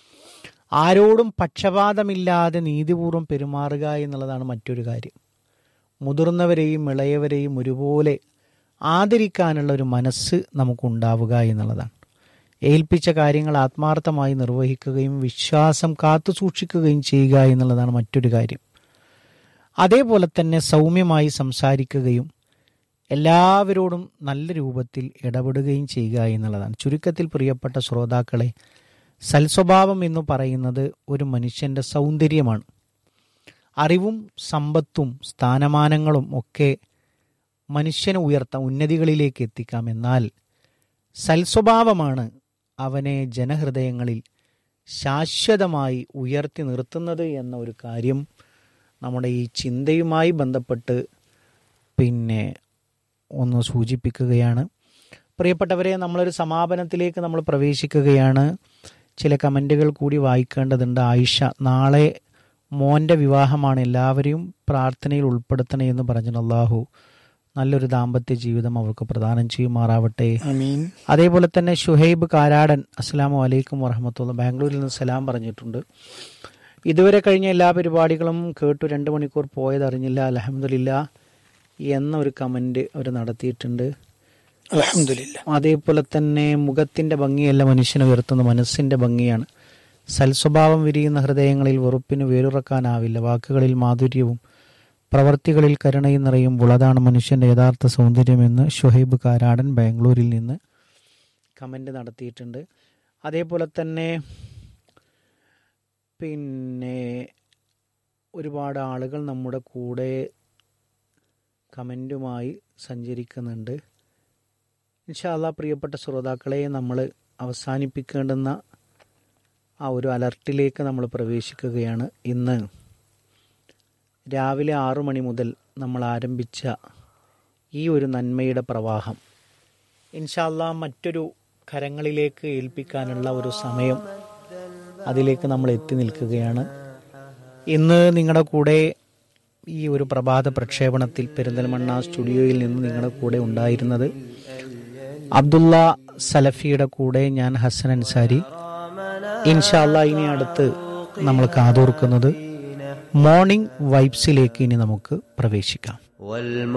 S2: ആരോടും പക്ഷപാതമില്ലാതെ നീതിപൂർവ്വം പെരുമാറുക എന്നുള്ളതാണ് മറ്റൊരു കാര്യം മുതിർന്നവരെയും ഇളയവരെയും ഒരുപോലെ ആദരിക്കാനുള്ള ഒരു മനസ്സ് നമുക്കുണ്ടാവുക എന്നുള്ളതാണ് ഏൽപ്പിച്ച കാര്യങ്ങൾ ആത്മാർത്ഥമായി നിർവഹിക്കുകയും വിശ്വാസം കാത്തു സൂക്ഷിക്കുകയും ചെയ്യുക എന്നുള്ളതാണ് മറ്റൊരു കാര്യം അതേപോലെ തന്നെ സൗമ്യമായി സംസാരിക്കുകയും എല്ലാവരോടും നല്ല രൂപത്തിൽ ഇടപെടുകയും ചെയ്യുക എന്നുള്ളതാണ് ചുരുക്കത്തിൽ പ്രിയപ്പെട്ട ശ്രോതാക്കളെ സൽസ്വഭാവം എന്ന് പറയുന്നത് ഒരു മനുഷ്യൻ്റെ സൗന്ദര്യമാണ് അറിവും സമ്പത്തും സ്ഥാനമാനങ്ങളും ഒക്കെ മനുഷ്യനെ ഉയർത്താം ഉന്നതികളിലേക്ക് എത്തിക്കാം എന്നാൽ സൽസ്വഭാവമാണ് അവനെ ജനഹൃദയങ്ങളിൽ ശാശ്വതമായി ഉയർത്തി നിർത്തുന്നത് എന്ന ഒരു കാര്യം നമ്മുടെ ഈ ചിന്തയുമായി ബന്ധപ്പെട്ട് പിന്നെ ഒന്ന് സൂചിപ്പിക്കുകയാണ് പ്രിയപ്പെട്ടവരെ നമ്മളൊരു സമാപനത്തിലേക്ക് നമ്മൾ പ്രവേശിക്കുകയാണ് ചില കമൻറ്റുകൾ കൂടി വായിക്കേണ്ടതുണ്ട് ആയിഷ നാളെ മോൻ്റെ വിവാഹമാണ് എല്ലാവരെയും പ്രാർത്ഥനയിൽ ഉൾപ്പെടുത്തണേ എന്ന് പറഞ്ഞു അള്ളാഹു നല്ലൊരു ദാമ്പത്യ ജീവിതം അവർക്ക് പ്രദാനം ചെയ്യുമാറാവട്ടെ
S1: അമീൻ
S2: അതേപോലെ തന്നെ ഷുഹൈബ് കാരാടൻ അസ്സാം വലൈക്കും വറഹമത്തുള്ള ബാംഗ്ലൂരിൽ നിന്ന് സലാം പറഞ്ഞിട്ടുണ്ട് ഇതുവരെ കഴിഞ്ഞ എല്ലാ പരിപാടികളും കേട്ടു രണ്ട് മണിക്കൂർ പോയതറിഞ്ഞില്ല അലഹമില്ല എന്ന ഒരു കമൻറ്റ് അവർ നടത്തിയിട്ടുണ്ട്
S1: അലഹമില്ല
S2: അതേപോലെ തന്നെ മുഖത്തിൻ്റെ ഭംഗിയല്ല മനുഷ്യനെ ഉയർത്തുന്ന മനസ്സിൻ്റെ ഭംഗിയാണ് സൽസ്വഭാവം വിരിയുന്ന ഹൃദയങ്ങളിൽ വെറുപ്പിന് വേരുറക്കാനാവില്ല വാക്കുകളിൽ മാധുര്യവും പ്രവർത്തികളിൽ കരുണയും നിറയുമ്പോൾ അതാണ് മനുഷ്യൻ്റെ യഥാർത്ഥ സൗന്ദര്യമെന്ന് ഷുഹൈബ് കാരാടൻ ബാംഗ്ലൂരിൽ നിന്ന് കമൻ്റ് നടത്തിയിട്ടുണ്ട് അതേപോലെ തന്നെ പിന്നെ ഒരുപാട് ആളുകൾ നമ്മുടെ കൂടെ കമൻറ്റുമായി സഞ്ചരിക്കുന്നുണ്ട് ഇൻഷാല്ല പ്രിയപ്പെട്ട ശ്രോതാക്കളെ നമ്മൾ അവസാനിപ്പിക്കേണ്ടുന്ന ആ ഒരു അലർട്ടിലേക്ക് നമ്മൾ പ്രവേശിക്കുകയാണ് ഇന്ന് രാവിലെ ആറു മണി മുതൽ നമ്മൾ ആരംഭിച്ച ഈ ഒരു നന്മയുടെ പ്രവാഹം ഇൻഷാല്ല മറ്റൊരു കരങ്ങളിലേക്ക് ഏൽപ്പിക്കാനുള്ള ഒരു സമയം അതിലേക്ക് നമ്മൾ എത്തി നിൽക്കുകയാണ് ഇന്ന് നിങ്ങളുടെ കൂടെ ഈ ഒരു പ്രഭാത പ്രക്ഷേപണത്തിൽ പെരിന്തൽമണ്ണ സ്റ്റുഡിയോയിൽ നിന്ന് നിങ്ങളുടെ കൂടെ ഉണ്ടായിരുന്നത് അബ്ദുള്ള സലഫിയുടെ കൂടെ ഞാൻ ഹസൻ അൻസാരി ഇൻഷാല്ല ഇനി അടുത്ത് നമ്മൾ കാതോർക്കുന്നത് മോർണിംഗ് വൈബ്സിലേക്ക് ഇനി നമുക്ക് പ്രവേശിക്കാം